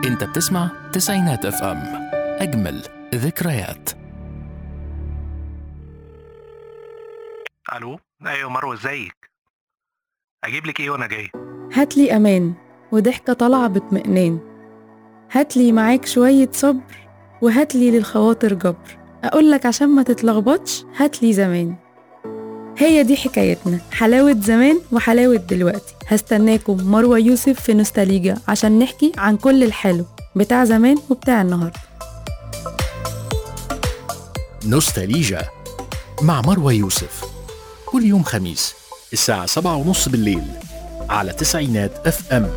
انت بتسمع تسعينات اف ام اجمل ذكريات الو ايوه مروه ازيك اجيب لك ايه وانا جاي هاتلي أمان وضحكة طالعة باطمئنان هاتلي معاك شوية صبر وهاتلي للخواطر جبر أقولك عشان ما تتلخبطش هاتلي زمان هي دي حكايتنا حلاوة زمان وحلاوة دلوقتي هستناكم مروة يوسف في نوستاليجا عشان نحكي عن كل الحلو بتاع زمان وبتاع النهاردة نوستاليجا مع مروى يوسف كل يوم خميس الساعة سبعة ونص بالليل على تسعينات اف ام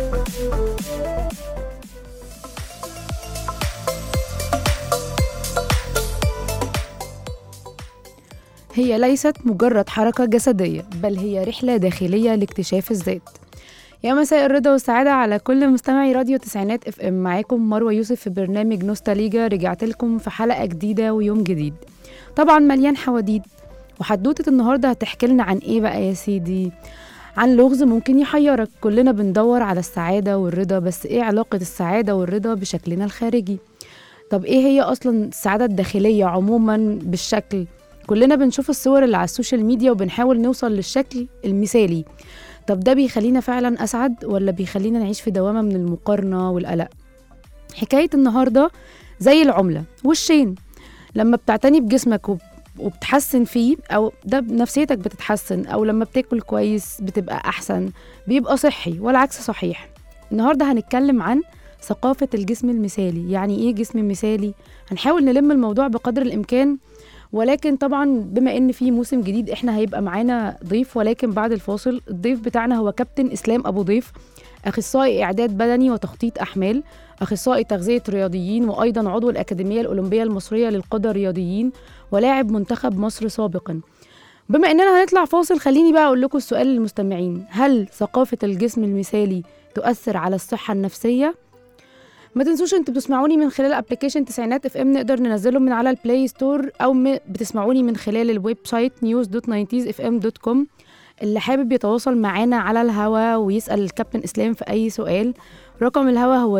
هي ليست مجرد حركة جسدية بل هي رحلة داخلية لاكتشاف الذات يا مساء الرضا والسعادة على كل مستمعي راديو تسعينات اف ام معاكم مروة يوسف في برنامج نوستاليجا رجعت لكم في حلقة جديدة ويوم جديد طبعا مليان حواديت وحدوتة النهاردة هتحكي لنا عن ايه بقى يا سيدي عن لغز ممكن يحيرك كلنا بندور على السعادة والرضا بس ايه علاقة السعادة والرضا بشكلنا الخارجي طب ايه هي اصلا السعادة الداخلية عموما بالشكل كلنا بنشوف الصور اللي على السوشيال ميديا وبنحاول نوصل للشكل المثالي طب ده بيخلينا فعلا أسعد ولا بيخلينا نعيش في دوامة من المقارنة والقلق حكاية النهاردة زي العملة والشين لما بتعتني بجسمك وب- وبتحسن فيه أو ده نفسيتك بتتحسن أو لما بتاكل كويس بتبقى أحسن بيبقى صحي والعكس صحيح النهاردة هنتكلم عن ثقافة الجسم المثالي يعني إيه جسم مثالي هنحاول نلم الموضوع بقدر الإمكان ولكن طبعا بما ان في موسم جديد احنا هيبقى معانا ضيف ولكن بعد الفاصل الضيف بتاعنا هو كابتن اسلام ابو ضيف اخصائي اعداد بدني وتخطيط احمال اخصائي تغذيه رياضيين وايضا عضو الاكاديميه الاولمبيه المصريه للقاده الرياضيين ولاعب منتخب مصر سابقا بما اننا هنطلع فاصل خليني بقى اقول لكم السؤال للمستمعين هل ثقافه الجسم المثالي تؤثر على الصحه النفسيه ما تنسوش انتوا بتسمعوني من خلال ابلكيشن تسعينات اف ام نقدر ننزله من على البلاي ستور او م- بتسمعوني من خلال الويب سايت news دوت اف ام دوت كوم اللي حابب يتواصل معانا على الهوا ويسأل الكابتن إسلام في أي سؤال رقم الهوا هو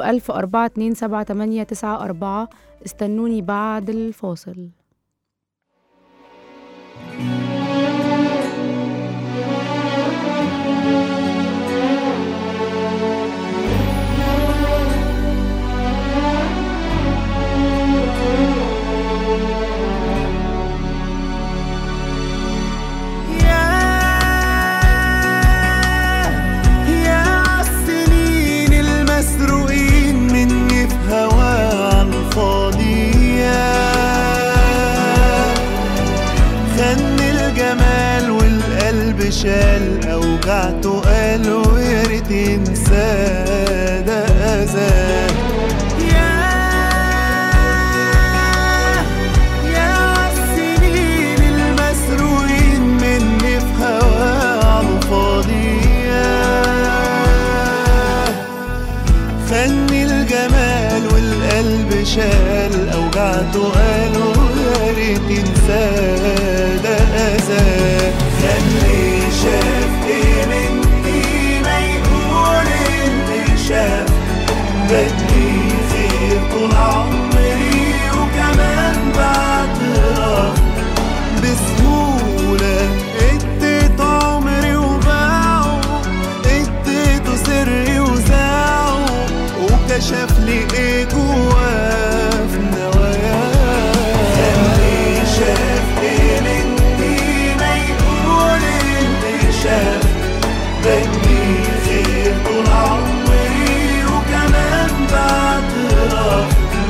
010427894 استنوني بعد الفاصل يا عالسنين المسروقين مني في هوا عالفاضي يا خن الجمال والقلب شال اوجعته قال ويا ريت ينسى ده اذاه يا يا عالسنين المسروقين مني في هوا عالفاضي خني الجمال والقلب شال اوجعته قالوا يا ريت ينسى ده اذى خلي شاف ايه مني ما يقول اللي شاف بدي خير طول عمري وكمان بعترف بسهولة اديت عمري وباعه اديته سري وزاعه وكشف لي ايه جواه في نواياه خلي شاف ايه مني ما يقول اللي شاف بدي خير طول عمري وكمان بعترف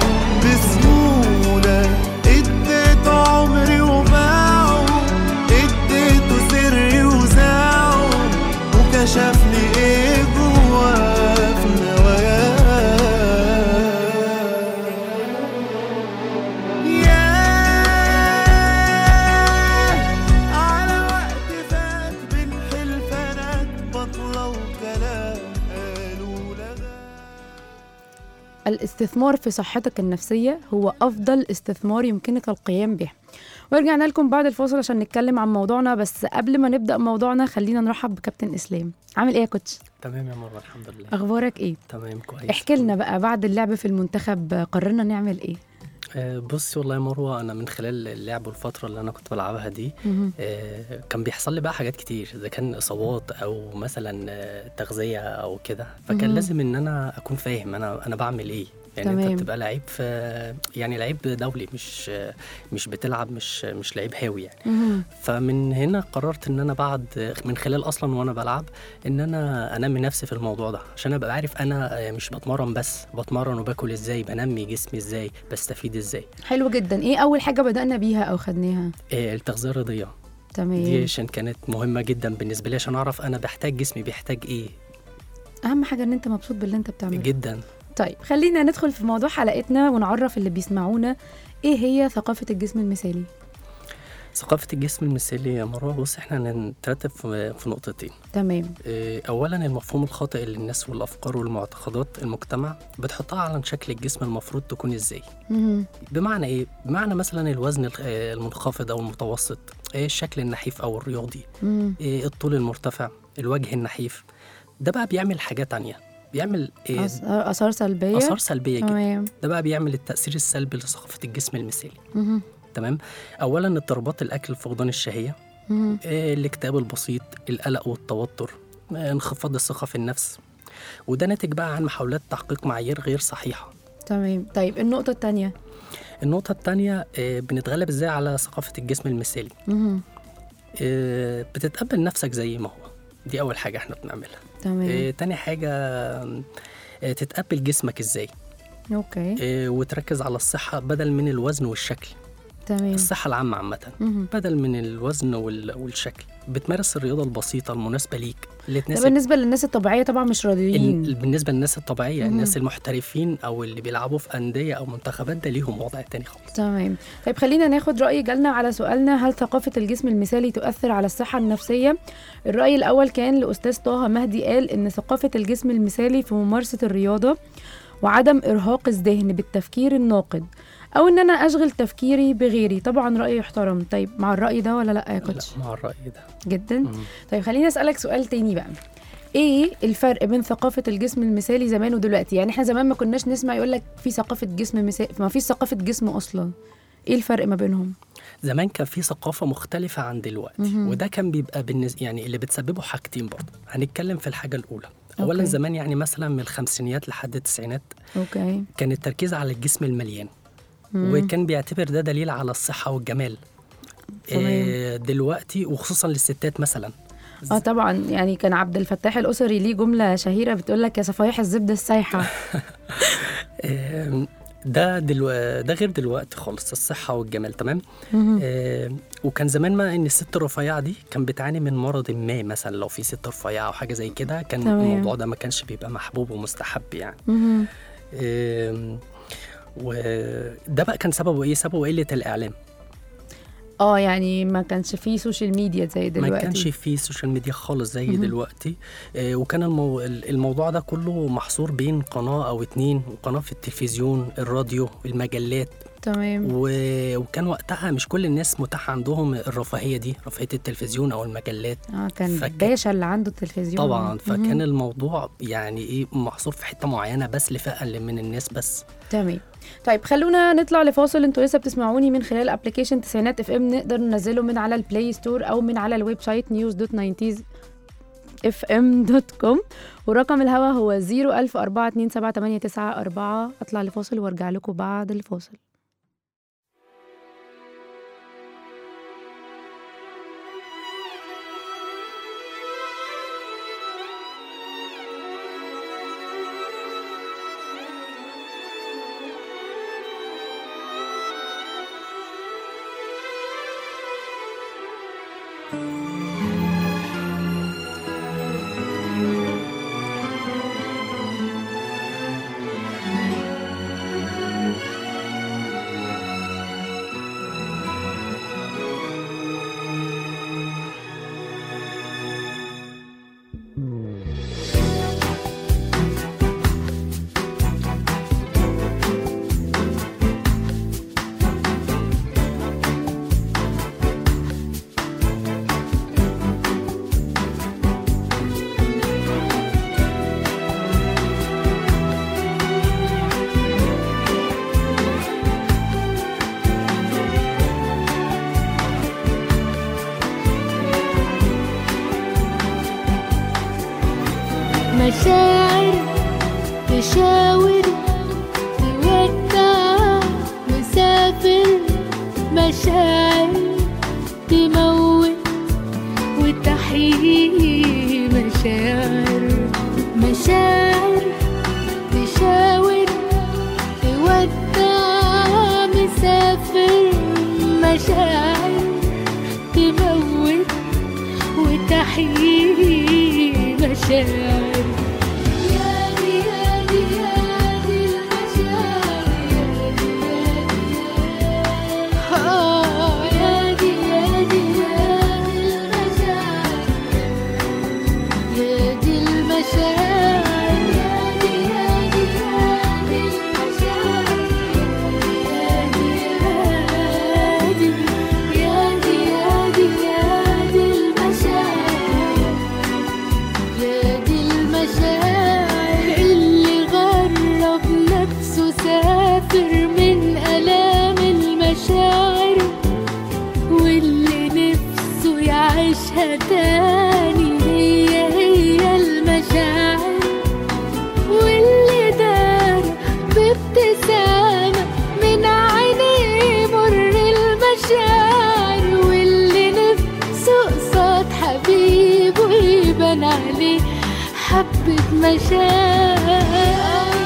بسهولة اديت عمري وباعه اديته سري وزاعه وكشف لي ايه جواه في نواياه ياه على وقت فات بالحلفانات بطلة وكلام قالوا لغا الاستثمار في صحتك النفسية هو أفضل استثمار يمكنك القيام به ورجعنا لكم بعد الفاصل عشان نتكلم عن موضوعنا بس قبل ما نبدا موضوعنا خلينا نرحب بكابتن اسلام عامل ايه يا كوتش تمام يا مروه الحمد لله اخبارك ايه تمام كويس احكي لنا بقى بعد اللعب في المنتخب قررنا نعمل ايه آه بصي والله يا مروه انا من خلال اللعب والفتره اللي انا كنت بلعبها دي مهم. آه كان بيحصل لي بقى حاجات كتير اذا كان اصابات او مثلا آه تغذيه او كده فكان مهم. لازم ان انا اكون فاهم انا انا بعمل ايه يعني تمام. انت بتبقى لعيب في يعني لعيب دولي مش مش بتلعب مش مش لعيب هاوي يعني مهم. فمن هنا قررت ان انا بعد من خلال اصلا وانا بلعب ان انا انمي نفسي في الموضوع ده عشان ابقى عارف انا مش بتمرن بس بتمرن وباكل ازاي بنمي جسمي ازاي بستفيد ازاي حلو جدا ايه اول حاجه بدانا بيها او خدناها آه، التغذيه الرياضيه دي تمام عشان كانت مهمه جدا بالنسبه لي عشان اعرف انا بحتاج جسمي بيحتاج ايه اهم حاجه ان انت مبسوط باللي انت بتعمله جدا طيب خلينا ندخل في موضوع حلقتنا ونعرف اللي بيسمعونا ايه هي ثقافه الجسم المثالي ثقافه الجسم المثالي يا مروه بص احنا هنترتب في في نقطتين تمام آه، اولا المفهوم الخاطئ اللي الناس والافكار والمعتقدات المجتمع بتحطها على شكل الجسم المفروض تكون ازاي مهم. بمعنى ايه؟ بمعنى مثلا الوزن الخ- آه، المنخفض او المتوسط، آه، الشكل النحيف او الرياضي، مهم. آه، الطول المرتفع، الوجه النحيف. ده بقى بيعمل حاجة تانية، بيعمل آه، أث- اثار سلبيه آثار سلبية جدا، تمام ده بقى بيعمل التأثير السلبي لثقافة الجسم المثالي، مهم. تمام؟ أولا اضطرابات الأكل فقدان الشهية، مهم. آه، الاكتئاب البسيط، القلق والتوتر، آه، انخفاض الثقة في النفس. وده ناتج بقى عن محاولات تحقيق معايير غير صحيحة. تمام طيب النقطه الثانيه النقطة التانية آه، بنتغلب ازاي على ثقافة الجسم المثالي آه، بتتقبل نفسك زي ما هو دي أول حاجة احنا بنعملها تمام آه، تاني حاجة آه، تتقبل جسمك ازاي اوكي آه، وتركز على الصحة بدل من الوزن والشكل تمام الصحة العامة عامة مهم. بدل من الوزن وال- والشكل بتمارس الرياضة البسيطة المناسبة ليك اللي ده تناسب بالنسبه للناس الطبيعيه طبعا مش راضيين ال- بالنسبة للناس الطبيعية مهم. الناس المحترفين أو اللي بيلعبوا في أندية أو منتخبات ده ليهم وضع تاني خالص تمام طيب خلينا ناخد رأي جالنا على سؤالنا هل ثقافة الجسم المثالي تؤثر على الصحة النفسية؟ الرأي الأول كان لأستاذ طه مهدي قال إن ثقافة الجسم المثالي في ممارسة الرياضة وعدم إرهاق الذهن بالتفكير الناقد أو إن أنا أشغل تفكيري بغيري طبعا رأي يحترم طيب مع الرأي ده ولا لأ يا كوتش؟ لا مع الرأي ده جدا مم. طيب خليني أسألك سؤال تاني بقى ايه الفرق بين ثقافة الجسم المثالي زمان ودلوقتي يعني احنا زمان ما كناش نسمع يقول لك في ثقافة جسم مثالي ما فيش ثقافة جسم اصلا ايه الفرق ما بينهم زمان كان في ثقافة مختلفة عن دلوقتي مهم. وده كان بيبقى بالنسبة يعني اللي بتسببه حاجتين برضه هنتكلم في الحاجة الأولى أولا أوكي. زمان يعني مثلا من الخمسينيات لحد التسعينات اوكي كان التركيز على الجسم المليان مم. وكان بيعتبر ده دليل على الصحة والجمال تمام. آه، دلوقتي وخصوصا للستات مثلا اه طبعا يعني كان عبد الفتاح الاسري ليه جمله شهيره بتقول لك يا صفايح الزبده السايحه آم، ده دلو... ده غير دلوقتي خالص الصحة والجمال تمام مهم. آه وكان زمان ما ان الست الرفيعه دي كان بتعاني من مرض ما مثلا لو في ست رفيعه او حاجه زي كده كان تمام. الموضوع ده ما كانش بيبقى محبوب ومستحب يعني مهم. آم، وده بقى كان سببه ايه سببه قله الاعلام اه يعني ما كانش فيه سوشيال ميديا زي دلوقتي ما كانش فيه سوشيال ميديا خالص زي مهم. دلوقتي آه، وكان المو... الموضوع ده كله محصور بين قناه او اتنين وقناه في التلفزيون الراديو المجلات تمام و... وكان وقتها مش كل الناس متاح عندهم الرفاهيه دي رفاهيه التلفزيون او المجلات اه كان فك- باشا اللي عنده التلفزيون طبعا مهم. فكان الموضوع يعني ايه محصور في حته معينه بس لفئه اللي من الناس بس تمام طيب خلونا نطلع لفاصل انتوا لسه بتسمعوني من خلال ابلكيشن تسعينات اف ام نقدر ننزله من على البلاي ستور او من على الويب سايت نيوز دوت ناينتيز اف ام دوت كوم ورقم الهوا هو 010427894 اطلع لفاصل وارجع لكم بعد الفاصل مشاعر تشاور تودع مسافر مشاعر تموت وتحيي مشاعر مشاعر تشاور تودع مسافر مشاعر تموت وتحيي مشاعر يا دي يا دي يا دي المشاعر يا دي يا دي يا دي المشاعر يا دي المشاعر يا دي يا دي يا دي المشاعر يا دي يا دي يا دي يا دي المشاعر يا دي المشاعر اللي غرب نفسه سافر من آلام المشاعر واللي نفسه يعيشها تاني هي هي المشاعر واللي دار بابتسامة من عينيه مر المشاعر واللي نفسه قصاد حبيبه يبان عليه حبة مشاعر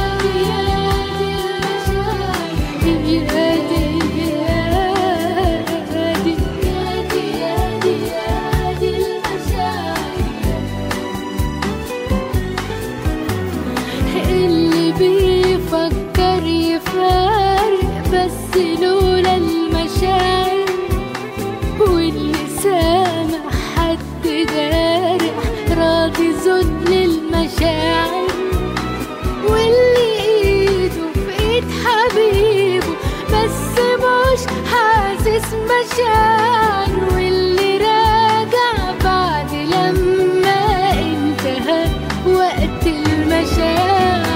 اللي بيفكر يفارق بس لولا المشاعر واللي سامع حد جارح راضي ذل المشاعر واللي ايده في ايد حبيبه بس مش حاسس مشاعر واللي راجع بعد لما انتهى وقت المشاعر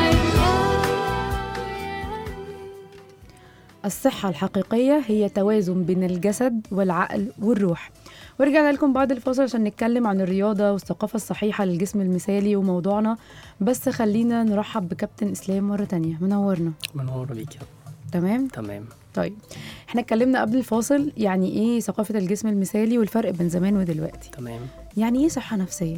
الصحة الحقيقية هي توازن بين الجسد والعقل والروح ورجعنا لكم بعد الفاصل عشان نتكلم عن الرياضة والثقافة الصحيحة للجسم المثالي وموضوعنا بس خلينا نرحب بكابتن إسلام مرة تانية منورنا منور بيك تمام تمام طيب احنا اتكلمنا قبل الفاصل يعني ايه ثقافة الجسم المثالي والفرق بين زمان ودلوقتي تمام يعني ايه صحة نفسية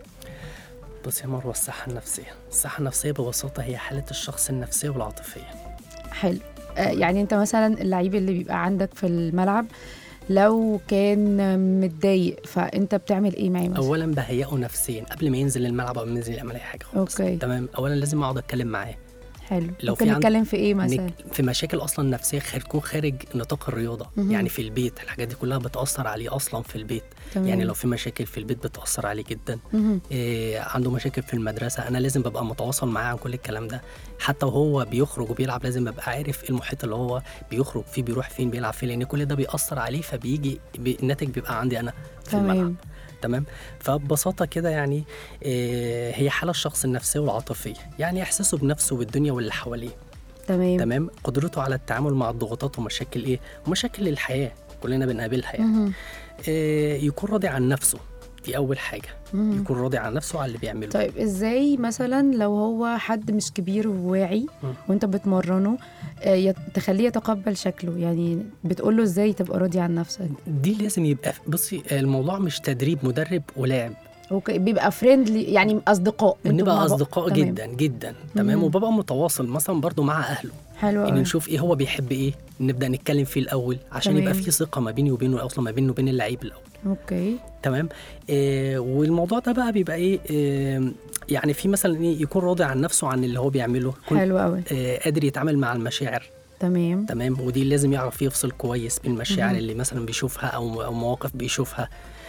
بص يا مروه الصحه النفسيه الصحه النفسيه ببساطه هي حاله الشخص النفسيه والعاطفيه حلو آه يعني انت مثلا اللعيب اللي بيبقى عندك في الملعب لو كان متضايق فانت بتعمل ايه معاه مثلا اولا بهيئه نفسيا قبل ما ينزل الملعب او ما ينزل يعمل اي حاجه خالص أوكي. تمام اولا لازم اقعد اتكلم معاه حلو لو ممكن في عند- نتكلم في ايه مثلا نك- في مشاكل اصلا نفسيه خارج تكون خارج نطاق الرياضه مهم. يعني في البيت الحاجات دي كلها بتاثر عليه اصلا في البيت تمام. يعني لو في مشاكل في البيت بتاثر عليه جدا مهم. إيه عنده مشاكل في المدرسه انا لازم ببقى متواصل معاه عن كل الكلام ده حتى وهو بيخرج وبيلعب لازم ببقى عارف ايه المحيط اللي هو بيخرج فيه بيروح فين بيلعب فين لان كل ده بيأثر عليه فبيجي بي الناتج بيبقى عندي انا في الملعب تمام تمام فببساطه كده يعني إيه هي حاله الشخص النفسيه والعاطفيه يعني احساسه بنفسه والدنيا واللي حواليه تمام تمام قدرته على التعامل مع الضغوطات ومشاكل ايه ومشاكل الحياه كلنا بنقابلها يعني مهم. إيه يكون راضي عن نفسه دي اول حاجه مهم. يكون راضي عن نفسه على اللي بيعمله طيب ازاي مثلا لو هو حد مش كبير وواعي مم. وانت بتمرنه آه، يت- تخليه يتقبل شكله يعني بتقول له ازاي تبقى راضي عن نفسك دي لازم يبقى بصي الموضوع مش تدريب مدرب ولاعب اوكي بيبقى فريندلي يعني اصدقاء انتوا بنبقى مع بعض. اصدقاء تمام. جدا جدا تمام مم. وببقى متواصل مثلا برضو مع اهله حلو ان قوي نشوف ايه هو بيحب ايه نبدا نتكلم فيه الاول عشان تمام. يبقى في ثقه ما بيني وبينه اصلا ما بينه وبين اللعيب الاول اوكي تمام آه والموضوع ده بقى بيبقى ايه آه يعني في مثلا ايه يكون راضي عن نفسه عن اللي هو بيعمله يكون حلو قوي آه قادر يتعامل مع المشاعر تمام تمام ودي لازم يعرف يفصل كويس بين المشاعر مهم. اللي مثلا بيشوفها او او مواقف بيشوفها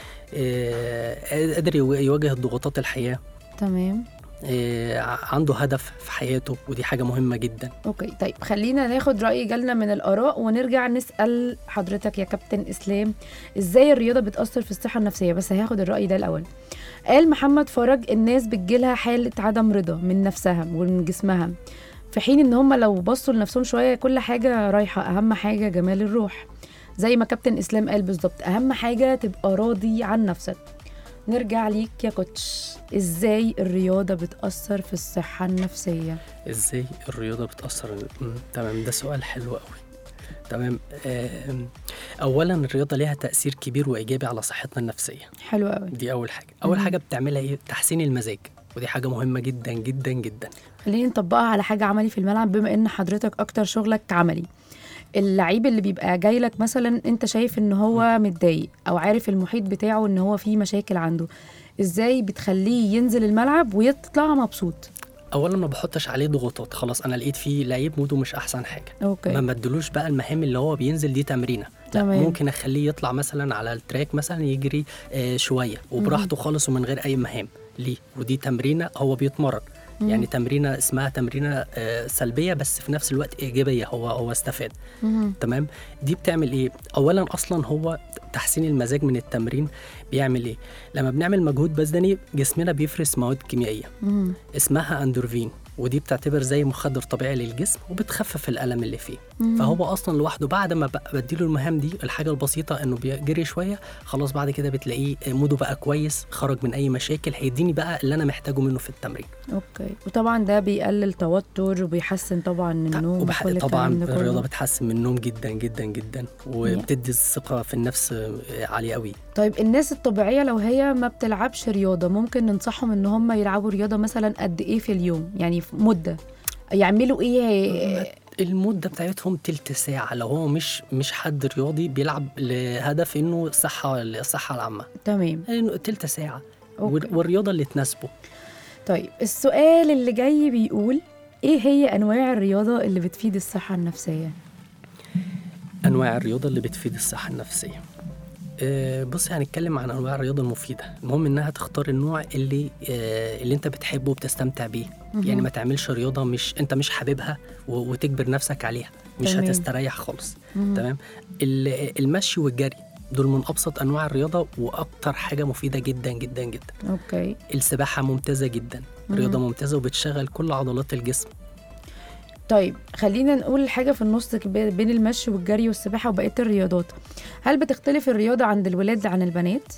آه، قادر يو- يواجه ضغوطات الحياه تمام آه، عنده هدف في حياته ودي حاجه مهمه جدا اوكي طيب خلينا ناخد رأي جالنا من الآراء ونرجع نسأل حضرتك يا كابتن إسلام ازاي الرياضة بتأثر في الصحة النفسية بس هاخد الرأي ده الأول قال محمد فرج الناس بتجيلها حالة عدم رضا من نفسها ومن جسمها في حين ان هم لو بصوا لنفسهم شوية كل حاجة رايحة أهم حاجة جمال الروح زي ما كابتن إسلام قال بالظبط أهم حاجة تبقى راضي عن نفسك نرجع ليك يا كوتش ازاي الرياضة بتأثر في الصحة النفسية ازاي الرياضه بتاثر مم، تمام ده سؤال حلو قوي تمام آم، اولا الرياضه ليها تاثير كبير وايجابي على صحتنا النفسيه حلو قوي دي اول حاجه اول مم. حاجه بتعملها ايه تحسين المزاج ودي حاجه مهمه جدا جدا جدا خلينا نطبقها على حاجة عملي في الملعب بما ان حضرتك اكتر شغلك عملي اللعيب اللي بيبقى جاي لك مثلا انت شايف ان هو متضايق او عارف المحيط بتاعه ان هو فيه مشاكل عنده ازاي بتخليه ينزل الملعب ويطلع مبسوط اولا ما بحطش عليه ضغوطات خلاص انا لقيت فيه لعيب موده مش احسن حاجه ما اوكي بدلوش بقى المهام اللي هو بينزل دي تمرينه لا تمام. ممكن اخليه يطلع مثلا على التراك مثلا يجري آه شويه وبراحته خالص ومن غير اي مهام ليه ودي تمرينه هو بيتمرن يعني تمرينه اسمها تمرينه آه سلبيه بس في نفس الوقت ايجابيه هو هو استفاد مهم. تمام دي بتعمل ايه اولا اصلا هو تحسين المزاج من التمرين بيعمل ايه لما بنعمل مجهود بدني جسمنا بيفرز مواد كيميائيه مهم. اسمها اندورفين ودي بتعتبر زي مخدر طبيعي للجسم وبتخفف الالم اللي فيه مم. فهو اصلا لوحده بعد ما ب- بديله المهام دي الحاجه البسيطه انه بيجري شويه خلاص بعد كده بتلاقيه موده بقى كويس خرج من اي مشاكل هيديني بقى اللي انا محتاجه منه في التمرين اوكي وطبعا ده بيقلل توتر وبيحسن طبعا النوم وبح... وكل طبعا الكلام ده كله. الرياضه بتحسن من النوم جدا جدا جدا وبتدي الثقه في النفس آه، عاليه قوي طيب الناس الطبيعية لو هي ما بتلعبش رياضة ممكن ننصحهم ان هم يلعبوا رياضة مثلا قد ايه في اليوم يعني في مدة يعملوا ايه المده بتاعتهم تلت ساعه لو هو مش مش حد رياضي بيلعب لهدف انه الصحه الصحه العامه تمام إنه تلت ساعه أوكي. وال- والرياضه اللي تناسبه طيب السؤال اللي جاي بيقول ايه هي انواع الرياضة اللي بتفيد الصحة النفسية انواع الرياضه اللي بتفيد الصحه النفسيه آه، بص هنتكلم عن انواع الرياضه المفيده المهم انها تختار النوع اللي آه، اللي انت بتحبه وبتستمتع بيه يعني ما تعملش رياضه مش انت مش حاببها و- وتجبر نفسك عليها مش تمام. هتستريح خالص مهم. تمام ال- المشي والجري دول من ابسط انواع الرياضه واكتر حاجه مفيده جدا جدا جدا اوكي السباحه ممتازه جدا رياضه ممتازه وبتشغل كل عضلات الجسم طيب خلينا نقول حاجة في النص كده بين المشي والجري والسباحة وبقية الرياضات هل بتختلف الرياضة عند الولاد عن البنات؟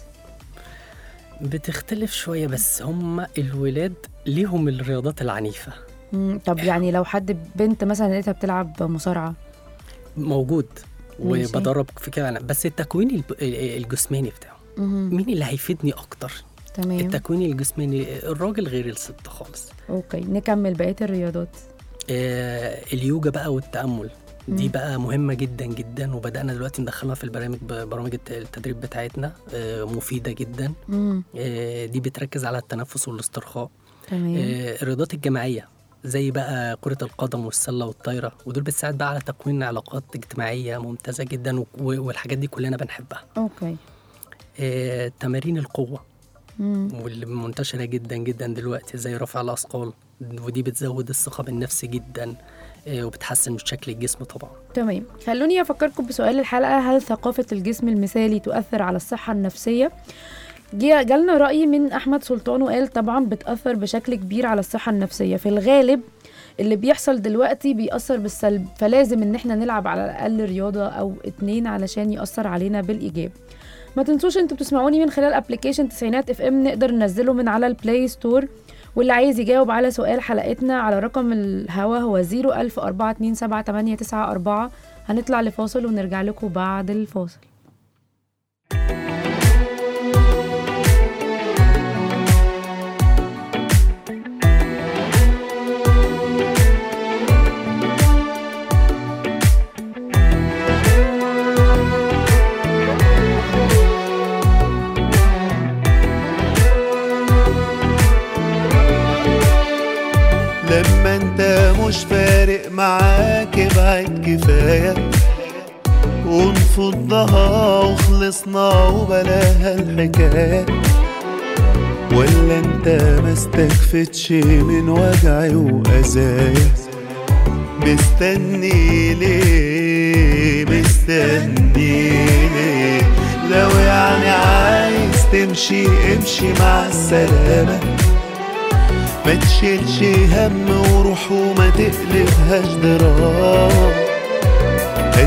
بتختلف شويه بس هم الولاد ليهم الرياضات العنيفه مم، طب يعني لو حد بنت مثلا لقيتها بتلعب مصارعة موجود ماشي. وبدرب في كده أنا. بس التكوين الب- الجسماني بتاعه مهم. مين اللي هيفيدني اكتر تمام التكوين الجسماني الراجل غير الست خالص اوكي نكمل بقية الرياضات آه اليوجا بقى والتامل دي مم. بقى مهمة جدا جدا وبدأنا دلوقتي ندخلها في البرامج برامج الت- التدريب بتاعتنا آه مفيدة جدا مم. آه دي بتركز على التنفس والاسترخاء تمام آه الرياضات الجماعية زي بقى كرة القدم والسلة والطايرة ودول بتساعد بقى على تكوين علاقات اجتماعية ممتازة جدا و- والحاجات دي كلنا بنحبها اوكي آه، تمارين القوة مم. واللي منتشرة جدا جدا دلوقتي زي رفع الأثقال ودي بتزود الثقة بالنفس جدا آه، وبتحسن من شكل الجسم طبعا تمام خلوني افكركم بسؤال الحلقه هل ثقافه الجسم المثالي تؤثر على الصحه النفسيه جه- جالنا راي من احمد سلطان وقال طبعا بتاثر بشكل كبير على الصحه النفسيه في الغالب اللي بيحصل دلوقتي بيأثر بالسلب فلازم ان احنا نلعب على الاقل رياضه او اتنين علشان يأثر علينا بالايجاب ما تنسوش انتوا بتسمعوني من خلال ابلكيشن تسعينات اف ام نقدر ننزله من على البلاي ستور واللي عايز يجاوب على سؤال حلقتنا على رقم الهوا هو 010427894 هنطلع لفاصل ونرجع لكم بعد الفاصل لما انت مش فارق معاك ابعد كفاية ونفضها وخلصنا وبلاها الحكاية ولا انت ما استكفتش من وجعي وأذايا مستني ليه مستني ليه لو يعني عايز تمشي امشي مع السلامه ما تشيلش هم وروح وما تقلبهاش ضرار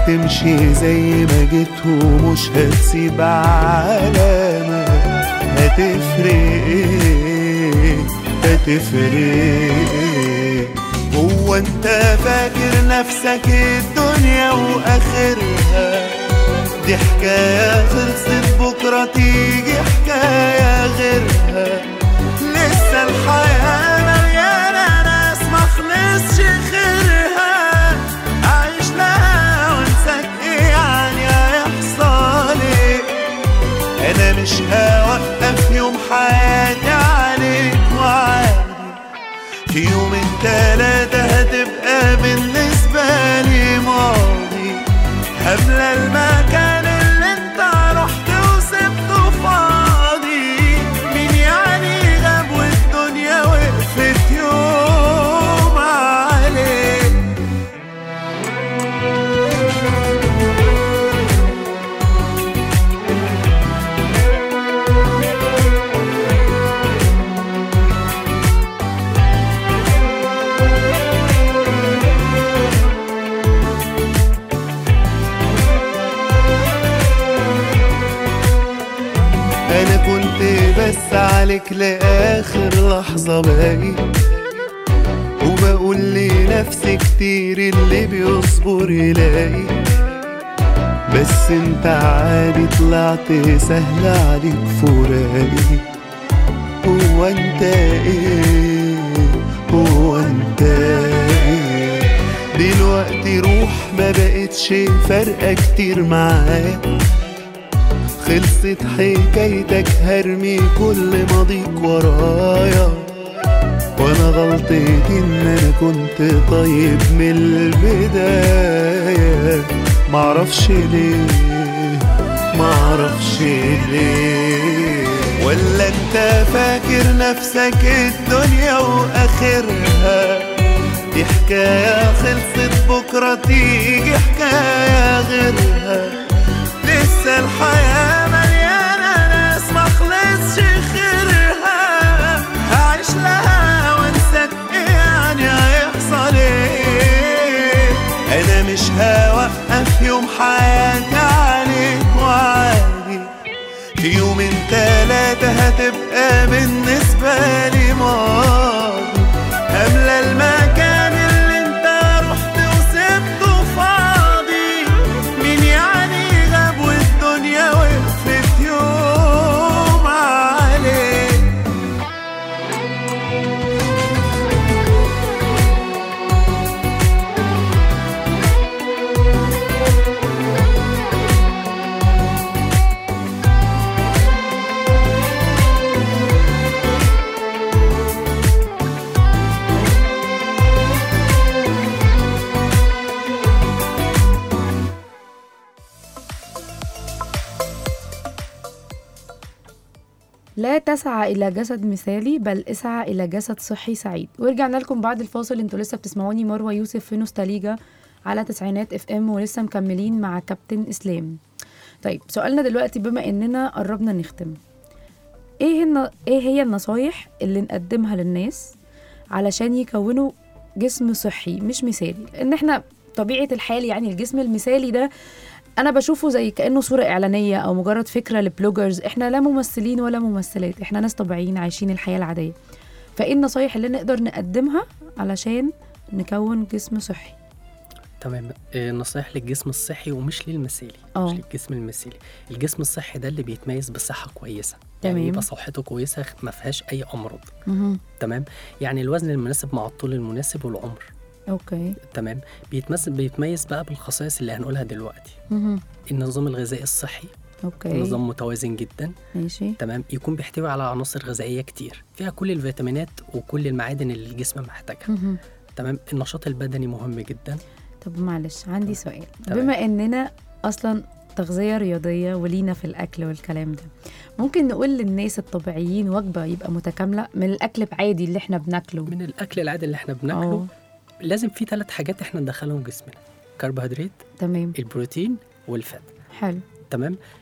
هتمشي زي ما جيت ومش هتسيب علامة هتفرق ايه هتفرق ايه هو انت فاكر نفسك الدنيا واخرها دي حكاية خلصت بكرة تيجي حكاية غيرها لسه الحياة مليانة ناس مخلصش خيرها أعيش لها وانساك ايه يعني هيحصل ايه انا مش هوقف يوم حياتي عليك وعادي في يومين تلاتة هتبقى بالنسبة لي ماضي هملى المكان اللي انت رحت وسبته فاضي مين يعني غاب والدنيا وقفت يوم عليك انا كنت بس عليك لاخر لحظة باقي وبقول لنفسي كتير اللي بيصبر يلاقي بس انت عادي طلعت سهل عليك فراقي هو انت ايه هو انت ايه دلوقتي روح ما بقتش فارقة كتير معاك خلصت حكايتك هرمي كل ماضيك ورايا وانا غلطتي ان انا كنت طيب من البداية معرفش ليه معرفش ليه ولا انت فاكر نفسك الدنيا واخرها دي حكاية خلصت بكرة تيجي حكاية غيرها لسه الحياة مليانة ناس مخلصش خيرها هعيش لها وانساك ايه يعني هيحصل ايه انا مش هوقف يوم حياتي عليك وعادي في يومين تلاتة هتبقى بالنسبة لي ماضي هملى المكان اللي انت رحت وسبته فاضي مين يعني غاب والدنيا وقفت يوم عليك لا تسعى إلى جسد مثالي بل اسعى إلى جسد صحي سعيد ورجعنا لكم بعد الفاصل انتوا لسه بتسمعوني مروة يوسف في نوستاليجا على تسعينات اف ام ولسه مكملين مع كابتن اسلام طيب سؤالنا دلوقتي بما اننا قربنا نختم ايه الن... ايه هي النصايح اللي نقدمها للناس علشان يكونوا جسم صحي مش مثالي لان احنا طبيعة الحال يعني الجسم المثالي ده انا بشوفه زي كانه صوره اعلانيه او مجرد فكره لبلوجرز احنا لا ممثلين ولا ممثلات احنا ناس طبيعيين عايشين الحياه العاديه فايه النصايح اللي نقدر نقدمها علشان نكون جسم صحي تمام آه، نصايح للجسم الصحي ومش للمثالي اه. مش للجسم المثالي الجسم الصحي ده اللي بيتميز بصحة كويسة تمام. يعني يبقى صحته كويسة ما فيهاش أي أمراض مهم. تمام يعني الوزن المناسب مع الطول المناسب والعمر اوكي تمام بيتميز بيتميز بقى بالخصائص اللي هنقولها دلوقتي مهم. النظام الغذائي الصحي اوكي نظام متوازن جدا ماشي تمام يكون بيحتوي على عناصر غذائيه كتير فيها كل الفيتامينات وكل المعادن اللي الجسم محتاجها مهم. تمام النشاط البدني مهم جدا طب معلش عندي سؤال تمام. بما اننا اصلا تغذية رياضية ولينا في الأكل والكلام ده ممكن نقول للناس الطبيعيين وجبة يبقى متكاملة من الأكل بعادي اللي احنا بناكله من الاكل العادي اللي احنا بناكله اه لازم في ثلاث حاجات احنا ندخلهم جسمنا كربوهيدرات تمام البروتين والفات حلو تمام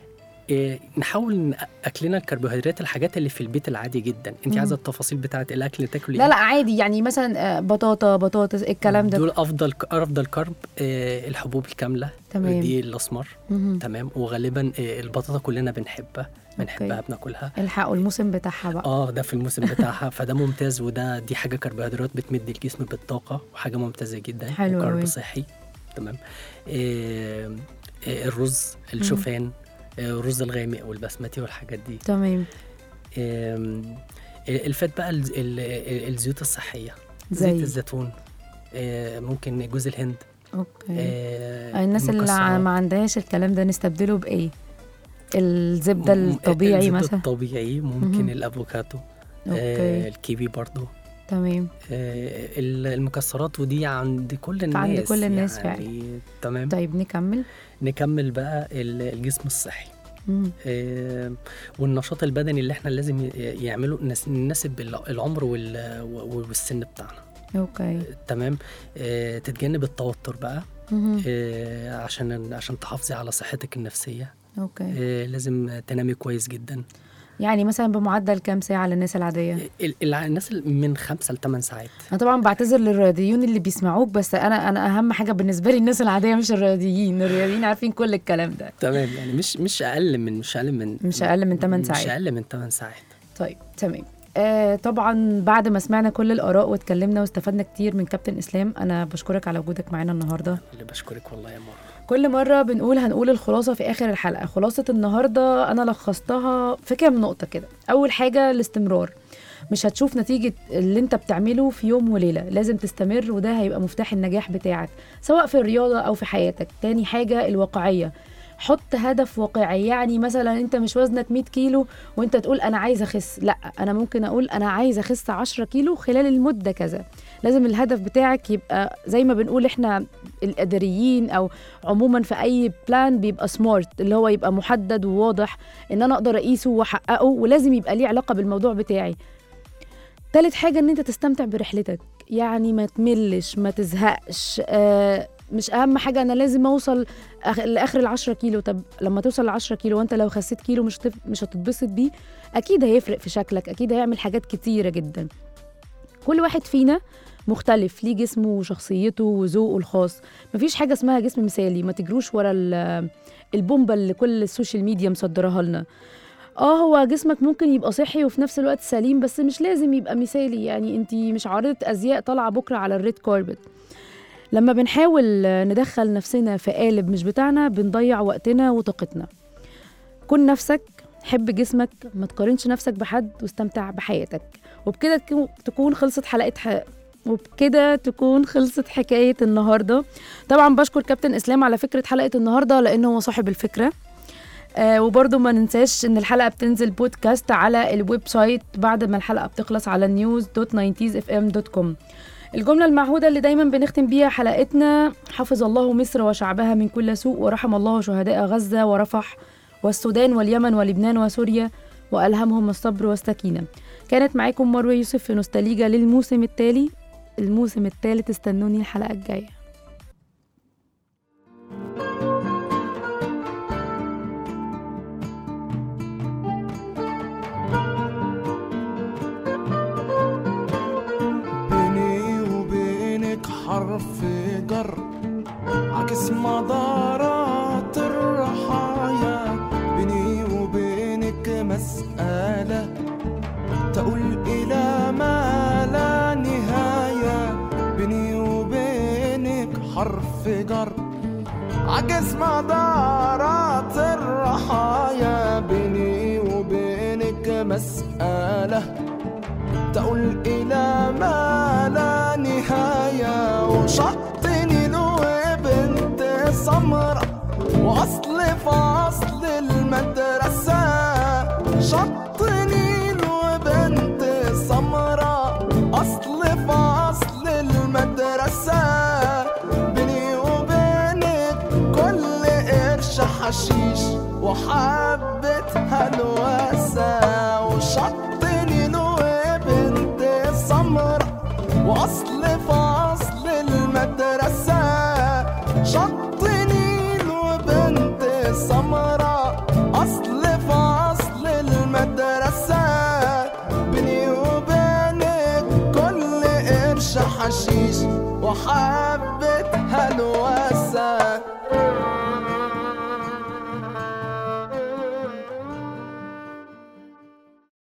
إيه نحاول ن- اكلنا الكربوهيدرات الحاجات اللي في البيت العادي جدا انت مم. عايزه التفاصيل بتاعه الاكل اللي تاكلي لا لا عادي يعني مثلا آه، بطاطا بطاطس الكلام ده دول افضل افضل كرب إيه الحبوب الكامله تمام. دي الاسمر مهم. تمام وغالبا إيه البطاطا كلنا بنحبها بنحبها بناكلها الحقوا الموسم بتاعها بقى اه ده في الموسم بتاعها فده ممتاز وده دي حاجه كربوهيدرات بتمد الجسم بالطاقه وحاجه ممتازه جدا حلو وكرب أوي. صحي تمام إيه إيه الرز الشوفان إيه الرز الغامق والبسمتي والحاجات دي تمام إيه الفات بقى ال- ال- الزيوت الصحيه زي؟ زيت الزيتون إيه ممكن جوز الهند اوكي إيه الناس اللي ع- المكسرات. ما عندهاش الكلام ده نستبدله بايه الزبده م- الطبيعي الزبدة مثلا الطبيعي ممكن مهم. الافوكاتو اوكي آه الكيوي برضو تمام آه ال- المكسرات ودي عند كل الناس عند كل الناس يعني تمام طيب نكمل نكمل بقى ال- الجسم الصحي مم. آه والنشاط البدني اللي احنا لازم ي- يعمله نس- نناسب الع- العمر وال- والسن بتاعنا اوكي تمام آه تتجنب التوتر بقى مهم. آه عشان عشان تحافظي على صحتك النفسيه اوكي آه لازم تنامي كويس جدا يعني مثلا بمعدل كام ساعه للناس العاديه ال- الع- الناس اللي من خمسة لثمان ساعات انا طبعا بعتذر للرياضيين اللي بيسمعوك بس انا انا اهم حاجه بالنسبه لي الناس العاديه مش الرياضيين الرياضيين عارفين كل الكلام ده تمام يعني مش مش اقل من مش اقل من مش أقل من 8 مش ساعات. اقل من 8 ساعات طيب تمام آه طبعا بعد ما سمعنا كل الاراء واتكلمنا واستفدنا كتير من كابتن اسلام انا بشكرك على وجودك معانا النهارده اللي بشكرك والله يا مروه كل مرة بنقول هنقول الخلاصة في آخر الحلقة خلاصة النهاردة أنا لخصتها في كام نقطة كده أول حاجة الاستمرار مش هتشوف نتيجة اللي انت بتعمله في يوم وليلة لازم تستمر وده هيبقى مفتاح النجاح بتاعك سواء في الرياضة أو في حياتك تاني حاجة الواقعية حط هدف واقعي يعني مثلا انت مش وزنك 100 كيلو وانت تقول انا عايز اخس لا انا ممكن اقول انا عايز اخس 10 كيلو خلال المده كذا لازم الهدف بتاعك يبقى زي ما بنقول احنا الاداريين او عموما في اي بلان بيبقى سمارت اللي هو يبقى محدد وواضح ان انا اقدر اقيسه واحققه ولازم يبقى ليه علاقه بالموضوع بتاعي تالت حاجه ان انت تستمتع برحلتك يعني ما تملش ما تزهقش آه مش اهم حاجه انا لازم اوصل أخ- لاخر العشرة كيلو طب لما توصل لعشرة كيلو وانت لو خسيت كيلو مش هتف... مش هتتبسط بيه اكيد هيفرق في شكلك اكيد هيعمل حاجات كتيره جدا كل واحد فينا مختلف ليه جسمه وشخصيته وذوقه الخاص مفيش حاجه اسمها جسم مثالي ما تجروش ورا ال- البومبه اللي كل السوشيال ميديا مصدرها لنا اه هو جسمك ممكن يبقى صحي وفي نفس الوقت سليم بس مش لازم يبقى مثالي يعني انت مش عارضة ازياء طالعه بكره على الريد كاربت لما بنحاول ندخل نفسنا في قالب مش بتاعنا بنضيع وقتنا وطاقتنا كن نفسك حب جسمك ما تقارنش نفسك بحد واستمتع بحياتك وبكده تكون- تكون خلصت حلقة ح... وبكده تكون خلصت حكاية النهاردة طبعا بشكر كابتن إسلام على فكرة حلقة النهاردة لأنه هو صاحب الفكرة آه وبرضه ما ننساش ان الحلقه بتنزل بودكاست على الويب سايت بعد ما الحلقه بتخلص على news دوت اف ام دوت كوم الجملة المعهودة اللي دايما بنختم بيها حلقتنا حفظ الله مصر وشعبها من كل سوء ورحم الله شهداء غزة ورفح والسودان واليمن ولبنان وسوريا وألهمهم الصبر والسكينة كانت معاكم مروة يوسف في نوستاليجا للموسم التالي الموسم الثالث استنوني الحلقة الجاية بيني وبينك حرف جر عكس مدارات الرحايا بيني وبينك مسألة تقول إلى ما لا نهاية بيني وبينك حرف جر عكس مدارات الرحايا بيني وبينك مسألة تقول إلى ما لا نهاية وشطني له بنت سمرة وأصل فصل المدرسة شطني له بنت سمرة أصل فصل المدرسة بيني وبينك كل قرش حشيش وحبة هلوسة وشطني له بنت سمرة وأصل فصل المدرسة شطني له بنت سمرة أصل قرش حشيش وحبة هلوسة